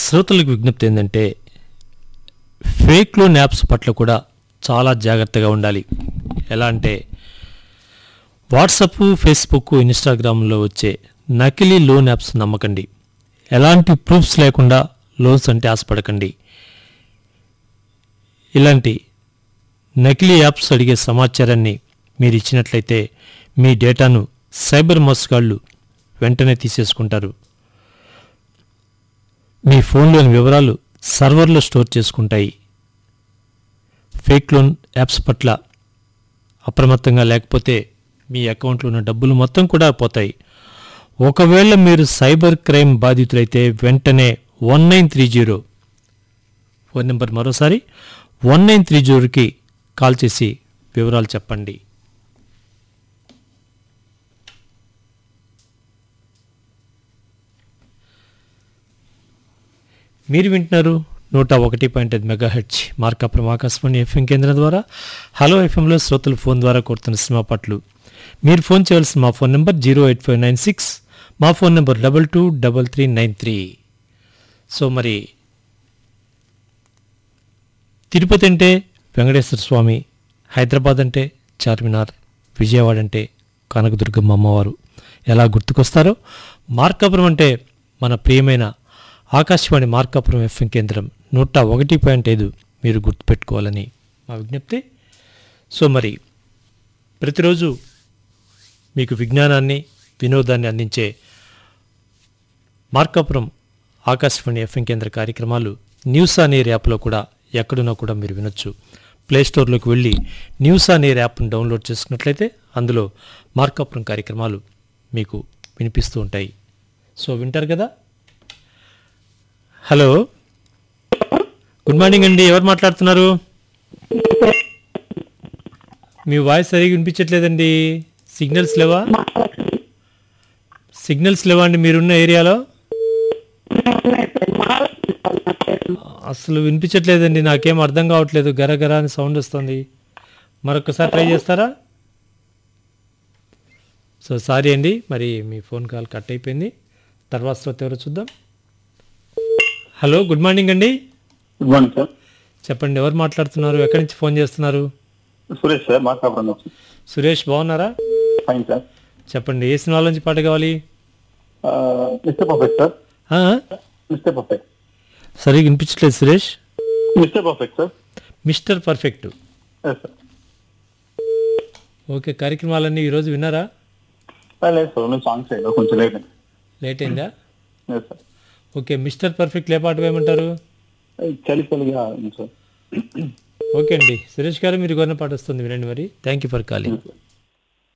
శ్రోతలకు విజ్ఞప్తి ఏంటంటే ఫేక్ లోన్ యాప్స్ పట్ల కూడా చాలా జాగ్రత్తగా ఉండాలి ఎలా అంటే వాట్సప్ ఫేస్బుక్ ఇన్స్టాగ్రామ్లో వచ్చే నకిలీ లోన్ యాప్స్ నమ్మకండి ఎలాంటి ప్రూఫ్స్ లేకుండా లోన్స్ అంటే ఆశపడకండి ఇలాంటి నకిలీ యాప్స్ అడిగే సమాచారాన్ని మీరు ఇచ్చినట్లయితే మీ డేటాను సైబర్ మోసగాళ్ళు వెంటనే తీసేసుకుంటారు మీ ఫోన్లోని వివరాలు సర్వర్లో స్టోర్ చేసుకుంటాయి ఫేక్ లోన్ యాప్స్ పట్ల అప్రమత్తంగా లేకపోతే మీ అకౌంట్లో ఉన్న డబ్బులు మొత్తం కూడా పోతాయి ఒకవేళ మీరు సైబర్ క్రైమ్ బాధితులైతే వెంటనే one nine three zero phone number మరోసారి వన్ నైన్ త్రీ జీరోకి కాల్ చేసి వివరాలు చెప్పండి మీరు వింటున్నారు నూట ఒకటి పాయింట్ ఐదు mega H Markapuram Akashvani FM కేంద్రం ద్వారా హలో ఎఫ్ఎంలో శ్రోతలు ఫోన్ ద్వారా కోరుతున్న సినిమా పాటలు మీరు ఫోన్ చేయవలసిన మా phone number zero eight five nine six మా phone number double two double three nine three so మరి తిరుపతి అంటే వెంకటేశ్వర స్వామి హైదరాబాద్ అంటే చార్మినార్ విజయవాడ అంటే కనకదుర్గమ్మ అమ్మవారు ఎలా గుర్తుకొస్తారో మార్కాపురం అంటే మన ప్రియమైన ఆకాశవాణి మార్కాపురం ఎఫ్ఎం కేంద్రం నూట ఒకటి పాయింట్ ఐదు మీరు గుర్తుపెట్టుకోవాలని మా విజ్ఞప్తి సో మరి ప్రతిరోజు మీకు విజ్ఞానాన్ని వినోదాన్ని అందించే మార్కాపురం ఆకాశవాణి ఎఫ్ఎం కేంద్ర కార్యక్రమాలు న్యూస్ ఆన్ ఎయిర్ యాప్లో కూడా ఎక్కడున్నా కూడా మీరు వినొచ్చు ప్లేస్టోర్లోకి వెళ్ళి న్యూస్ ఆన్ ఎయిర్ యాప్ను డౌన్లోడ్ చేసుకున్నట్లయితే అందులో మార్కాపురం కార్యక్రమాలు మీకు వినిపిస్తూ ఉంటాయి సో వింటారు కదా హలో గుడ్ మార్నింగ్ అండి ఎవరు మాట్లాడుతున్నారు మీ వాయిస్ సరిగా వినిపించట్లేదండి సిగ్నల్స్ లేవా సిగ్నల్స్ లేవా అండి మీరున్న ఏరియాలో అసలు వినిపించట్లేదండి నాకేం అర్థం కావట్లేదు గర గర అని సౌండ్ వస్తుంది మరొకసారి ట్రై చేస్తారా సో సారీ అండి మరి మీ ఫోన్ కాల్ కట్ అయిపోయింది తర్వాత శ్రోత ఎవరో చూద్దాం హలో గుడ్ మార్నింగ్ అండి గుడ్ మార్నింగ్ సార్ చెప్పండి ఎవరు మాట్లాడుతున్నారు ఎక్కడి నుంచి ఫోన్ చేస్తున్నారు సురేష్ సార్ మార్కాపురం నుంచి సురేష్ బాగున్నారా ఫైన్ సార్ చెప్పండి ఏ సినిమాల నుంచి పాట కావాలి మిస్టర్ పర్ఫెక్ట్ సార్ ఆ? మిస్టర్ పర్ఫెక్ట్ సరిగా వినిపించట్లేదు Suresh mister perfect sir mister perfect yes sir okay కార్యక్రమాలన్నీ ఈరోజు విన్నారా లేదు సార్ నేను సాంగ్స్ అయ్యా కొంచెం లేట్ అయింది లేట్ అయిందా yes sir okay mister perfect లే పాట వేయమంటారు చలి చలిగా ఉంది సార్ ఓకే అండి సురేష్ గారు మీరు కొన్న పాట వస్తుంది వినండి మరి థ్యాంక్ యూ ఫర్ కాలింగ్